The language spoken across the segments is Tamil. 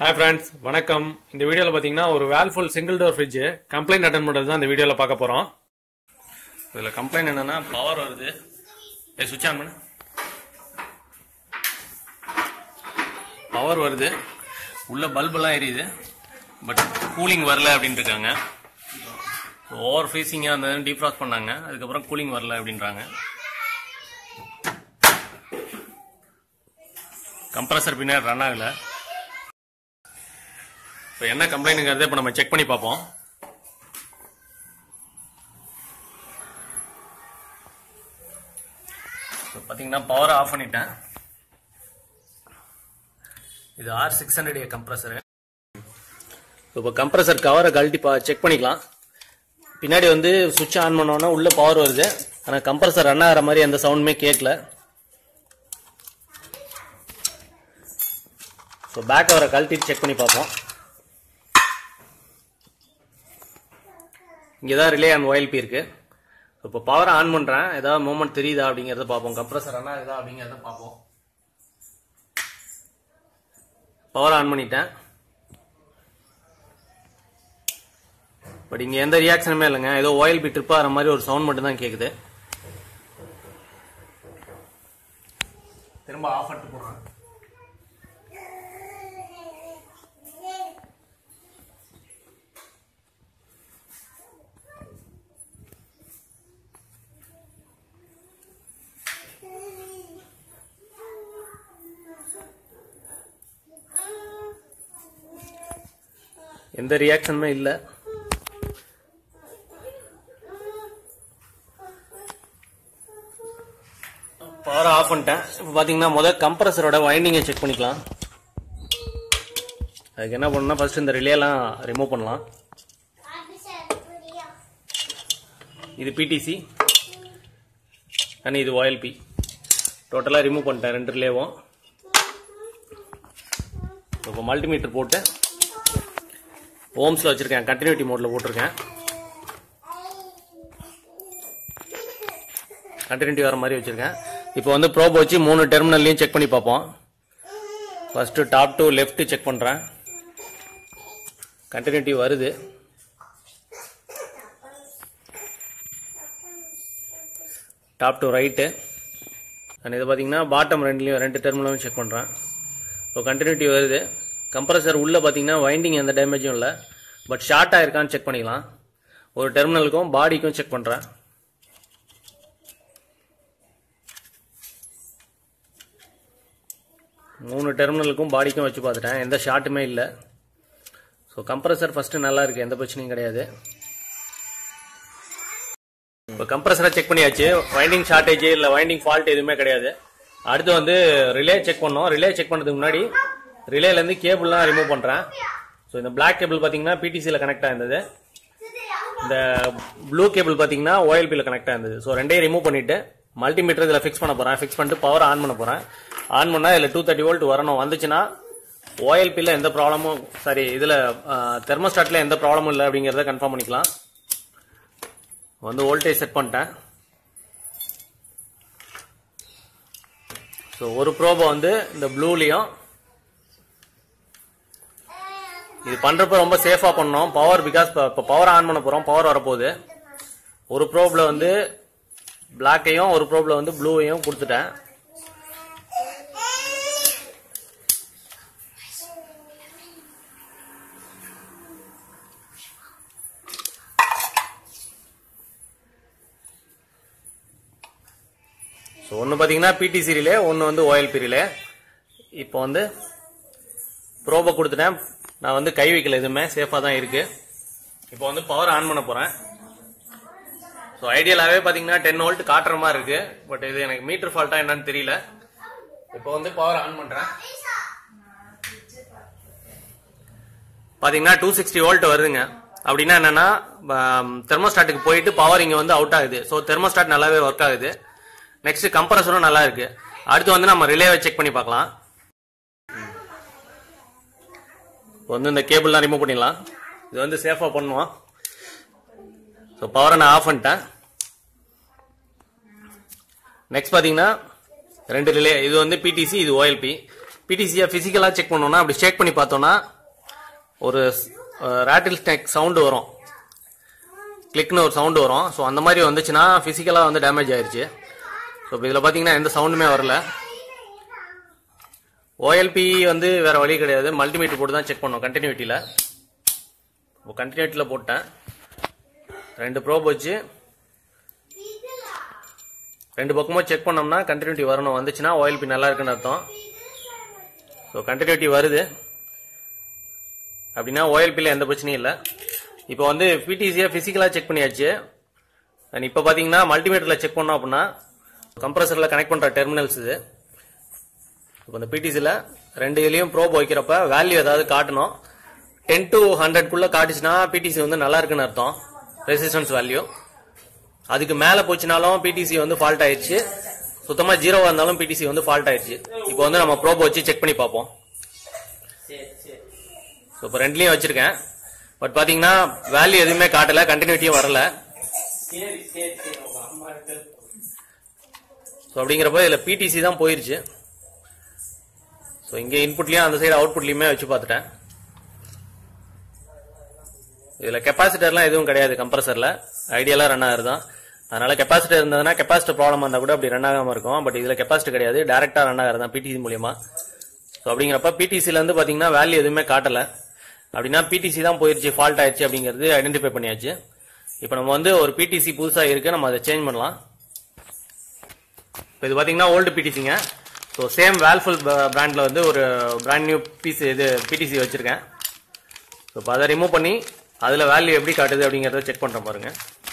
ஹாய் ஃப்ரெண்ட்ஸ் வணக்கம் இந்த வீடியோவில் பார்த்தீங்கன்னா ஒரு Whirlpool single door fridge complaint attend பண்ணுறது தான் இந்த வீடியோவில் பார்க்க போகிறோம் இதில் கம்ப்ளைண்ட் என்னன்னா பவர் வருது ஏ சுவிட்ச் ஆன் பண்ணு பவர் வருது உள்ள பல்பெல்லாம் எரியுது பட் கூலிங் வரல அப்படின்ட்டு இருக்காங்க ஓவர் ஃப்ரீசிங்காக அந்த டீஃப்ராஸ்ட் பண்ணாங்க அதுக்கப்புறம் கூலிங் வரல அப்படின்றாங்க கம்ப்ரஸர் பின்னாடி ரன் ஆகலை இப்போ என்ன கம்ப்ளைண்ட்டுங்கிறத இப்போ நம்ம செக் பண்ணி பார்ப்போம் இப்போ பார்த்தீங்கன்னா பவரை ஆஃப் பண்ணிட்டேன் இது ஆர் சிக்ஸ் ஹண்ட்ரட் கம்ப்ரஸரு இப்போ கம்ப்ரஸர் கவரை கழட்டி பா செக் பண்ணிக்கலாம் பின்னாடி வந்து சுவிட்ச் ஆன் பண்ணோன்னா உள்ள பவர் வருது ஆனால் கம்ப்ரஸர் ரன் ஆகிற மாதிரி எந்த சவுண்டுமே கேட்கல ஸோ பேக் கவரை கழட்டி செக் பண்ணி பார்ப்போம் இங்கே தான் ரிலே அண்ட் ஒயில்பி இருக்கு இப்போ பவரை ஆன் பண்ணுறேன் ஏதாவது மூமெண்ட் தெரியுதா அப்படிங்கிறத பார்ப்போம் கம்ப்ரஸர் ரன் ஆகுதா அப்படிங்கிறத பார்ப்போம் பவர் ஆன் பண்ணிட்டேன் பட் இங்கே எந்த ரியாக்ஷனுமே இல்லைங்க ஏதோ ஒயில் பி ட்ரிப் ஆகிற மாதிரி ஒரு சவுண்ட் மட்டும் தான் கேட்குது திரும்ப ஆஃப் பண்ணிட்டு போடுறேன் எந்த ரியாக்ஷனுமே இல்லை பவர் ஆஃப் பண்ணிட்டேன் இப்போ பார்த்தீங்கன்னா முதல் கம்ப்ரஸரோட வைண்டிங்கை செக் பண்ணிக்கலாம் அதுக்கு என்ன பண்ணணும்னா ஃபர்ஸ்ட் இந்த ரிலேலாம் ரிமூவ் பண்ணலாம் இது பிடிசி அண்ட் இது OLP டோட்டலாக ரிமூவ் பண்ணிட்டேன் ரெண்டு ரிலேவும் இப்போ மல்டிமீட்டர் போட்டு ஓம்ஸில் வச்சுருக்கேன் கண்டினியூட்டி மோடில் போட்டிருக்கேன் கண்டினியூட்டி வர மாதிரி வச்சுருக்கேன் இப்போ வந்து ப்ரோப் வச்சு மூணு டெர்மினல்லையும் செக் பண்ணி பார்ப்போம் first top to left check பண்ணுறேன் கண்டினியூட்டி வருது டாப் டு ரைட்டு அண்ட் இது பார்த்தீங்கன்னா பாட்டம் ரெண்டுலையும் ரெண்டு டெர்மினலும் செக் பண்ணுறேன் இப்போ கண்டினியூட்டி வருது கம்ப்ரஸர் உள்ளே பார்த்தீங்கன்னா வைண்டிங் எந்த டேமேஜும் இல்லை பட் ஷார்ட் ஆயிருக்கான்னு செக் பண்ணிக்கலாம் ஒரு டெர்மினலுக்கும் பாடிக்கும் செக் பண்ணுறேன் மூணு டெர்மினலுக்கும் பாடிக்கும் வச்சு பார்த்துட்டேன் எந்த ஷார்ட்டுமே இல்லை ஸோ கம்ப்ரஸர் ஃபஸ்ட்டு நல்லா இருக்குது எந்த பிரச்சனையும் கிடையாது இப்போ கம்ப்ரஸரை செக் பண்ணியாச்சு வைண்டிங் ஷார்ட்டேஜ் இல்லை வைண்டிங் ஃபால்ட் எதுவுமே கிடையாது அடுத்து வந்து ரிலே செக் பண்ணோம் ரிலே செக் பண்ணதுக்கு முன்னாடி ரிலேலேருந்து கேபிள்லாம் ரிமூவ் பண்ணுறேன் ஸோ இந்த பிளாக் கேபிள் பார்த்தீங்கன்னா பிடிசியில் கனெக்ட் ஆயிருந்தது இந்த ப்ளூ கேபிள் பார்த்தீங்கன்னா ஓஎல்பியில் கனெக்ட் ஆயிருந்தது ஸோ ரெண்டையும் ரிமூவ் பண்ணிட்டு மல்டிமீட்டர் இதில் ஃபிக்ஸ் பண்ண போகிறேன் ஃபிக்ஸ் பண்ணிட்டு பவர் ஆன் பண்ண போகிறேன் ஆன் பண்ணால் இதில் டூ தேர்ட்டி வோல்ட் வரணும் வந்துச்சுன்னா ஓஎல்பியில் எந்த ப்ராப்ளமும் சாரி இதில் தெர்மோஸ்டாட்டில் எந்த ப்ராப்ளமும் இல்லை அப்படிங்கிறத கன்ஃபார்ம் பண்ணிக்கலாம் வந்து வோல்டேஜ் செட் பண்ணிட்டேன் ஸோ ஒரு ப்ரோபை வந்து இந்த ப்ளூலையும் இது பண்றப்ப ரொம்ப சேஃபா பண்ணோம் பவர் பிகாஸ் இப்போ பவர் ஆன் பண்ண போறோம் பவர் வரப்போகுது ஒரு ப்ரோப்ல வந்து பிளாக்கையும் ஒரு ப்ரோப்ல வந்து ப்ளூவையும் கொடுத்துட்டேன் ஸோ ஒன்று பார்த்தீங்கன்னா பிடிசி ரிலே ஒன்று வந்து ஓஎல்பி ரிலே இப்போ வந்து ப்ரோபை கொடுத்துட்டேன் நான் வந்து கை வைக்கல எதுவுமே சேஃபாக தான் இருக்கு இப்போ வந்து பவர் ஆன் பண்ண போகிறேன் ஸோ ஐடியலாகவே பார்த்தீங்கன்னா டென் வோல்ட் காட்டுற மாதிரி இருக்கு பட் இது எனக்கு மீட்டர் ஃபால்ட்டா என்னன்னு தெரியல இப்போ வந்து பவர் ஆன் பண்ணுறேன் பார்த்தீங்கன்னா டூ சிக்ஸ்டி வோல்ட் வருதுங்க அப்படின்னா என்னன்னா தெர்மோஸ்டாட்டுக்கு போயிட்டு பவர் இங்கே வந்து அவுட் ஆகுது ஸோ தெர்மோஸ்டாட் நல்லாவே ஒர்க் ஆகுது நெக்ஸ்ட் கம்ப்ரஸரும் நல்லா இருக்கு அடுத்து வந்து நம்ம ரிலேவை செக் பண்ணி பார்க்கலாம் இப்போ வந்து இந்த கேபிள்லாம் ரிமூவ் பண்ணிடலாம் இது வந்து சேஃபாக பண்ணுவோம் ஸோ பவரை நான் ஆஃப் பண்ணிட்டேன் நெக்ஸ்ட் பார்த்தீங்கன்னா ரெண்டு ரிலே இது வந்து பிடிசி இது ஓஎல்பி பிடிசியை ஃபிசிக்கலாக செக் பண்ணோம்னா அப்படி செக் பண்ணி பார்த்தோம்னா ஒரு ரேட்டில் ஸ்டேக் சவுண்டு வரும் கிளிக்னு ஒரு சவுண்டு வரும் ஸோ அந்த மாதிரி வந்துச்சுன்னா ஃபிசிக்கலாக வந்து டேமேஜ் ஆயிருச்சு ஸோ இப்போ இதில் பார்த்தீங்கன்னா எந்த சவுண்டுமே வரல ஓஎல்பி வந்து வேற வழி கிடையாது மல்டிமீட்டர் போட்டு தான் செக் பண்ணோம் கண்டினியூட்டியில் இப்போ கண்டினியூட்டியில் போட்டேன் ரெண்டு ப்ரோப் வச்சு ரெண்டு பக்கமும் செக் பண்ணோம்னா கண்டினியூட்டி வரணும் வந்துச்சுன்னா ஓஎல்பி நல்லா இருக்குன்னு அர்த்தம் ஸோ கண்டினியூட்டி வருது அப்படின்னா ஓஎல்பியில் எந்த பிரச்சனையும் இல்லை இப்போ வந்து பிடிசியை ஃபிசிக்கலாக செக் பண்ணியாச்சு அண்ட் இப்போ பார்த்தீங்கன்னா மல்டிமீட்டரில் செக் பண்ணோம் அப்படின்னா கம்ப்ரஸரில் கனெக்ட் பண்ணுற டெர்மினல்ஸ் இது இப்போ இந்த பிடிசியில் ரெண்டு இதுலேயும் ப்ரோப் வைக்கிறப்ப வேல்யூ ஏதாவது காட்டணும் டென் டு ஹண்ட்ரட்குள்ளே காட்டுச்சுன்னா பிடிசி வந்து நல்லா இருக்குன்னு அர்த்தம் ரெசிஸ்டன்ஸ் வேல்யூ அதுக்கு மேலே போச்சுனாலும் பிடிசி வந்து ஃபால்ட் ஆயிடுச்சு சுத்தமாக ஜீரோவாக இருந்தாலும் பிடிசி வந்து ஃபால்ட் ஆயிடுச்சு இப்போ வந்து நம்ம ப்ரோப் வச்சு செக் பண்ணி பார்ப்போம் ஸோ இப்போ ரெண்டுலேயும் வச்சிருக்கேன் பட் பார்த்தீங்கன்னா வேல்யூ எதுவுமே காட்டல கண்டினியூட்டியும் வரல ஸோ அப்படிங்கிறப்ப இதில் பிடிசி தான் போயிருச்சு ஸோ இங்கே இன்புட்லையும் அந்த சைடு அவுட்புட்லையுமே வச்சு பார்த்துட்டேன் இதில் கெப்பாசிட்டர்லாம் எதுவும் கிடையாது கம்ப்ரஸரில் ஐடியலாக ரன் ஆகுது தான் அதனால கெப்பாசிட்டர் இருந்ததுன்னா கெப்பாசிட்டர் ப்ராப்ளம் இருந்தால் கூட அப்படி ரன் ஆகாமல் இருக்கும் பட் இதில் கெப்பாசிட்டி கிடையாது டேரெக்டாக ரன் ஆகிறது தான் பிடிசி மூலியமா ஸோ அப்படிங்கிறப்ப பிடிசிலேருந்து பார்த்தீங்கன்னா வேல்யூ எதுவுமே காட்டலை அப்படின்னா பிடிசி தான் போயிருச்சு ஃபால்ட் ஆயிடுச்சு அப்படிங்கிறது ஐடென்டிஃபை பண்ணியாச்சு இப்போ நம்ம வந்து ஒரு பிடிசி புதுசாக இருக்கு நம்ம அதை சேஞ்ச் பண்ணலாம் இப்போ இது பார்த்தீங்கன்னா ஓல்டு பிடிசிங்க ஸோ சேம் வேல்ஃபுல் பிராண்டில் வந்து ஒரு பிராண்ட் நியூ பீஸ் இது பிடிசி வச்சுருக்கேன் ஸோ இப்போ அதை ரிமூவ் பண்ணி அதில் வேல்யூ எப்படி காட்டுது அப்படிங்கிறத செக் பண்ணுறேன் பாருங்க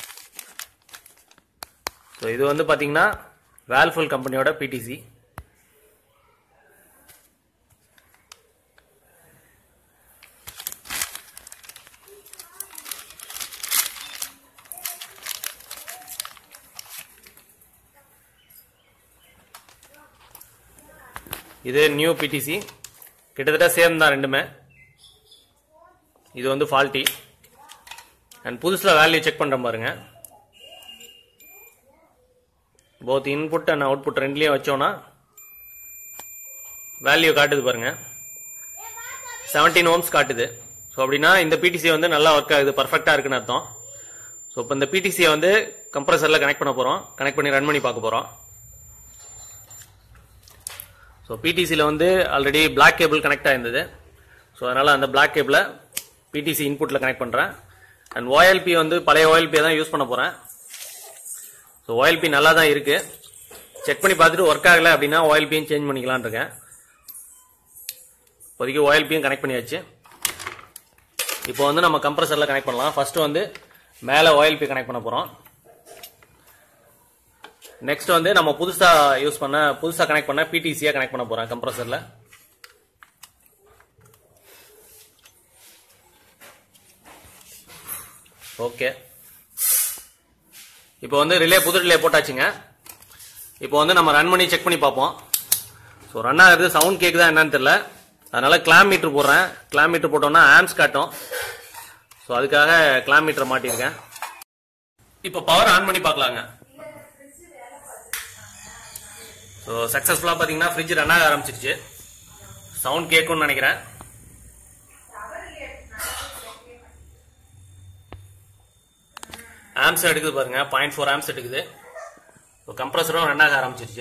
ஸோ இது வந்து பார்த்தீங்கன்னா வேல்ஃபுல் கம்பெனியோட பிடிசி இது நியூ பிடிசி கிட்டத்தட்ட சேம் தான் ரெண்டுமே இது வந்து ஃபால்ட்டி அண்ட் புதுசில் வேல்யூ செக் பண்ணுற பாருங்க போத் இன்புட் அண்ட் அவுட்புட் ரெண்டுலேயும் வச்சோன்னா வேல்யூ காட்டுது பாருங்க செவன்டீன் ஓம்ஸ் காட்டுது ஸோ அப்படின்னா இந்த பிடிசி வந்து நல்லா ஒர்க் ஆகுது பர்ஃபெக்டாக இருக்குன்னு அர்த்தம் ஸோ இப்போ இந்த பிடிசியை வந்து கம்ப்ரஸரில் கனெக்ட் பண்ண போகிறோம் கனெக்ட் பண்ணி ரன் பண்ணி பார்க்க போகிறோம் ஸோ பிடிசியில் வந்து ஆல்ரெடி பிளாக் கேபிள் கனெக்ட் ஆயிருந்தது ஸோ அதனால் அந்த பிளாக் கேபிளை பிடிசி இன்புட்டில் கனெக்ட் பண்ணுறேன் அண்ட் ஓஎல்பி வந்து பழைய ஓஎல்பியை தான் யூஸ் பண்ண போகிறேன் ஸோ ஓஎல்பி நல்லா தான் இருக்குது செக் பண்ணி பார்த்துட்டு ஒர்க் ஆகலை அப்படின்னா ஓஎல்பியும் சேஞ்ச் பண்ணிக்கலான் இருக்கேன் இப்போதைக்கு ஓஎல்பியும் கனெக்ட் பண்ணியாச்சு இப்போ வந்து நம்ம கம்ப்ரஸரில் கனெக்ட் பண்ணலாம் ஃபர்ஸ்ட் வந்து மேலே ஓஎல்பி கனெக்ட் பண்ண போகிறோம் நெக்ஸ்ட் வந்து நம்ம புதுசா யூஸ் பண்ண புதுசா கனெக்ட் பண்ண பிடிசியா கனெக்ட் பண்ண போறேன் கம்ப்ரஸர்ல ஓகே இப்போ வந்து ரிலே புது ரிலே போட்டாச்சுங்க இப்போ வந்து நம்ம ரன் பண்ணி செக் பண்ணி பார்ப்போம் ஸோ ரன் ஆகுறது சவுண்ட் கேக்குதா என்னன்னு தெரியல அதனால கிளாம் மீட்டர் போடுறேன் கிளாம் மீட்டர் போட்டோம்னா ஆம்ஸ் காட்டும் ஸோ அதுக்காக கிளாம் மீட்டர் மாட்டியிருக்கேன் இப்போ பவர் ஆன் பண்ணி பார்க்கலாங்க ஸோ சக்ஸஸ்ஃபுல்லாக பார்த்தீங்கன்னா ஃப்ரிட்ஜ் ரன் ஆக ஆரம்பிச்சிருச்சு சவுண்ட் கேட்கும்னு நினைக்கிறேன் ஆம்ஸ் எடுக்குது பாருங்க பாயிண்ட் ஃபோர் ஆம்ஸ் எடுக்குது ஸோ கம்ப்ரஸரும் ரன் ஆக ஆரம்பிச்சிருச்சு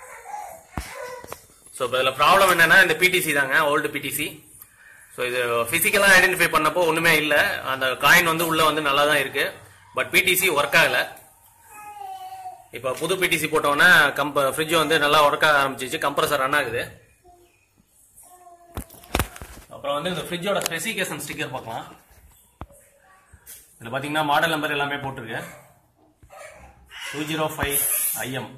ஸோ இப்போ இதில் ப்ராப்ளம் என்னன்னா இந்த பிடிசி தாங்க ஓல்டு பிடிசி ஸோ இது ஃபிசிக்கலாக ஐடென்டிஃபை பண்ணப்போ ஒன்றுமே இல்லை அந்த காயின் வந்து உள்ள வந்து நல்லா தான் இருக்கு பட் பிடிசி ஒர்க் ஆகலை இப்போ புது பிடிசி போட்டோன்னே கம்ப ஃப்ரிட்ஜ் வந்து நல்லா ஒர்க் ஆக ஆரம்பிச்சிச்சு கம்ப்ரஸர் ரன் ஆகுது அப்புறம் வந்து இந்த ஃப்ரிட்ஜோட ஸ்பெசிஃபிகேஷன் ஸ்டிக்கர் பார்க்கலாம் இதில் பார்த்தீங்கன்னா மாடல் நம்பர் எல்லாமே போட்டிருக்கு டூ ஜீரோ ஃபைவ் ஐஎம்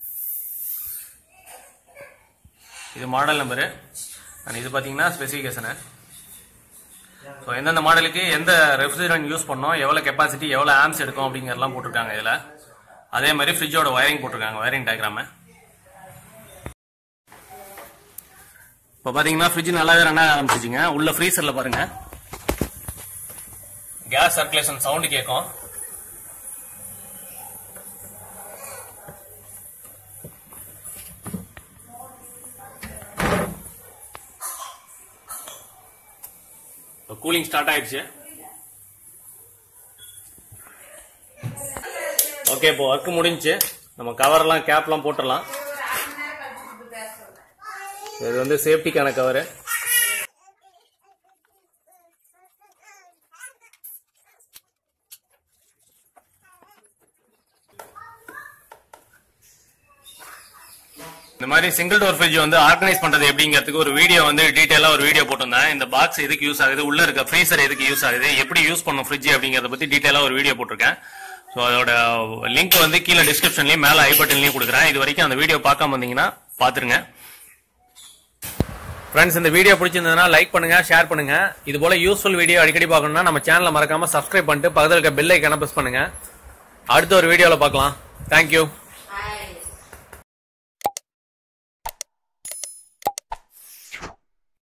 இது மாடல் நம்பரு அண்ட் இது பார்த்தீங்கன்னா ஸ்பெசிஃபிகேஷனு ஸோ எந்தெந்த மாடலுக்கு எந்த ரெஃப்ரிஜரண்ட் யூஸ் பண்ணோம் எவ்வளோ கெப்பாசிட்டி எவ்வளோ ஆம்ஸ் எடுக்கும் அப்படிங்கிறதெல்லாம் போட்டிருக்காங்க இதில் அதே மாதிரி ஃப்ரிட்ஜோட வயரிங் போட்டிருக்காங்க வயரிங் டயக்ராமு இப்போ பார்த்தீங்கன்னா ஃப்ரிட்ஜ் நல்லாவே ரன் ஆக ஆரம்பிச்சிச்சுங்க உள்ள ஃப்ரீசரில் பாருங்க கேஸ் சர்க்குலேஷன் சவுண்டு கேட்கும் கூலிங் ஸ்டார்ட் ஆயிடுச்சு ஓகே இப்போ ஒர்க் முடிஞ்சுச்சு நம்ம கவர்லாம் கேப்லாம் போட்டுடலாம் இது வந்து சேஃப்டிக்கான கவரு இந்த மாதிரி சிங்கிள் டோர் ஃப்ரிட்ஜ் வந்து ஆர்கனைஸ் பண்றது எப்படிங்கிறதுக்கு ஒரு வீடியோ வந்து டீடைலா ஒரு வீடியோ போட்டிருந்தேன் இந்த பாக்ஸ் எதுக்கு யூஸ் ஆகுது உள்ள இருக்க ஃப்ரீசர் எதுக்கு யூஸ் ஆகுது எப்படி யூஸ் பண்ணும் ஃப்ரிட்ஜ் அப்படிங்கறத பத்தி டீடைலா ஒரு வீடியோ போட்டிருக்கேன் ஸோ அதோட லிங்க் வந்து கீழே டிஸ்கிரிப்ஷன்லயும் மேல ஐ பட்டன்லயும் கொடுக்குறேன் இது வரைக்கும் அந்த வீடியோ பார்க்காம வந்தீங்கன்னா பாத்துருங்க ஃப்ரெண்ட்ஸ் இந்த வீடியோ பிடிச்சிருந்ததுன்னா லைக் பண்ணுங்க ஷேர் பண்ணுங்க இது போல யூஸ்ஃபுல் வீடியோ அடிக்கடி பார்க்கணும்னா நம்ம சேனலை மறக்காம சப்ஸ்கிரைப் பண்ணிட்டு பக்கத்தில் இருக்க பெல் ஐக்கான பிரஸ் பண்ணுங்க அடுத்த ஒரு வீடியோல பார்க்கலாம் தேங்க்யூ